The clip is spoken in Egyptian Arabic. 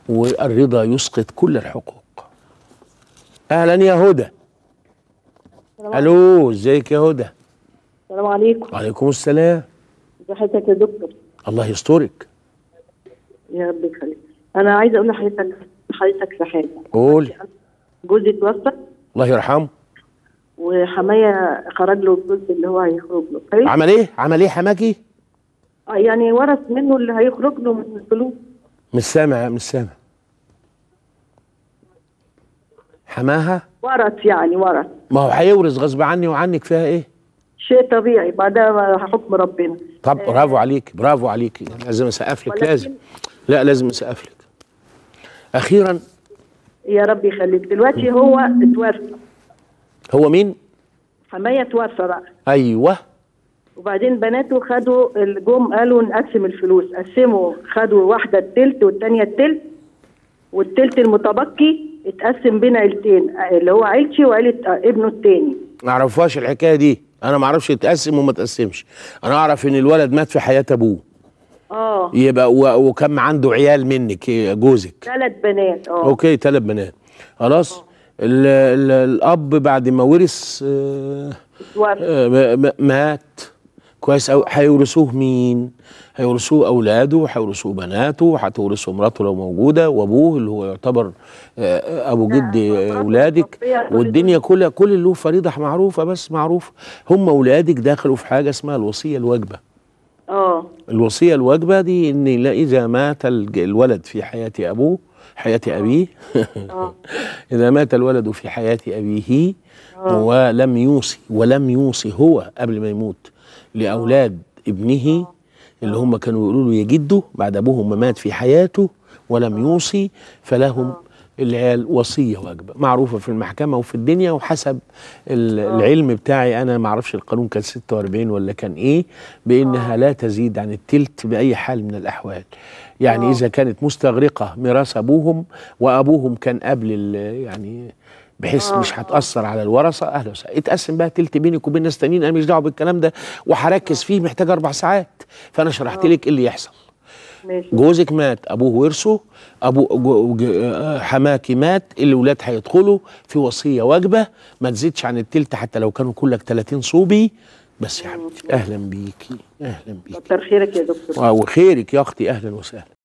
والرضا يسقط كل الحقوق اهلا يا هدى الو ازيك يا هدى السلام عليكم وعليكم السلام ازي حضرتك يا دكتور الله يسترك يا رب يخليك انا عايزه اقول لحضرتك حضرتك في حاجه قول جوزي اتوفى الله يرحمه وحمايه خرج له الجزء اللي هو هيخرج له كويس عمل ايه عمل ايه حماكي آه، يعني ورث منه اللي هيخرج له من الفلوس مش سامع مش سامع حماها ورث يعني ورث ما هو هيورث غصب عني وعنك فيها ايه شيء طبيعي بعدها حكم ربنا طب برافو عليك برافو عليك لازم اسقف لك ولكن- لازم لا لازم اسقف لك اخيرا يا رب يخليك دلوقتي هو اتوفى هو مين حمايه اتوفى بقى ايوه وبعدين بناته خدوا الجم قالوا نقسم الفلوس قسموا خدوا واحده التلت والتانيه التلت والتلت المتبقي اتقسم بين عيلتين اللي هو عيلتي وعيله آه، ابنه التاني ما اعرفهاش الحكايه دي انا ما اعرفش يتقسم وما تقسمش انا اعرف ان الولد مات في حياه ابوه اه يبقى و- وكم عنده عيال منك جوزك ثلاث بنات اه اوكي ثلاث بنات خلاص ال ال الاب بعد ما ورث آه، اتوفى آه، م- م- مات كويس قوي هيورثوه مين هيورثوه اولاده هيورثوه بناته هتورثه مراته لو موجوده وابوه اللي هو يعتبر آه، ابو جد مراته اولادك متوفية كل والدنيا كلها كل اللي له فريضه معروفه بس معروف هم اولادك دخلوا في حاجه اسمها الوصيه الواجبه اه الوصيه الواجبه دي ان لا اذا مات الج- الولد في حياه ابوه حياه ابيه اه إذا مات الولد في حياة أبيه ولم يوصي ولم يوصي هو قبل ما يموت لأولاد ابنه اللي هم كانوا يقولوا له يا جده بعد أبوهم ما مات في حياته ولم يوصي فلهم العيال وصية واجبة معروفة في المحكمة وفي الدنيا وحسب ال- العلم بتاعي أنا ما أعرفش القانون كان 46 ولا كان إيه بأنها لا تزيد عن التلت بأي حال من الأحوال يعني آه. إذا كانت مستغرقة ميراث أبوهم وأبوهم كان قبل ال- يعني بحيث آه. مش هتأثر على الورثة أهلا وسهلا اتقسم بقى تلت بينك وبين ناس تانيين أنا مش دعوة بالكلام ده وهركز فيه محتاج أربع ساعات فأنا شرحت لك إيه اللي يحصل ماشي جوزك مات ابوه ورثه ابو جو- ج- آه، حماكي مات الاولاد هيدخلوا في وصيه واجبه ما تزيدش عن التلت حتى لو كانوا كلك 30 صوبي بس يا حبيبتي اهلا بيكي اهلا بيكي كتر خيرك يا دكتور آه، وخيرك يا اختي اهلا وسهلا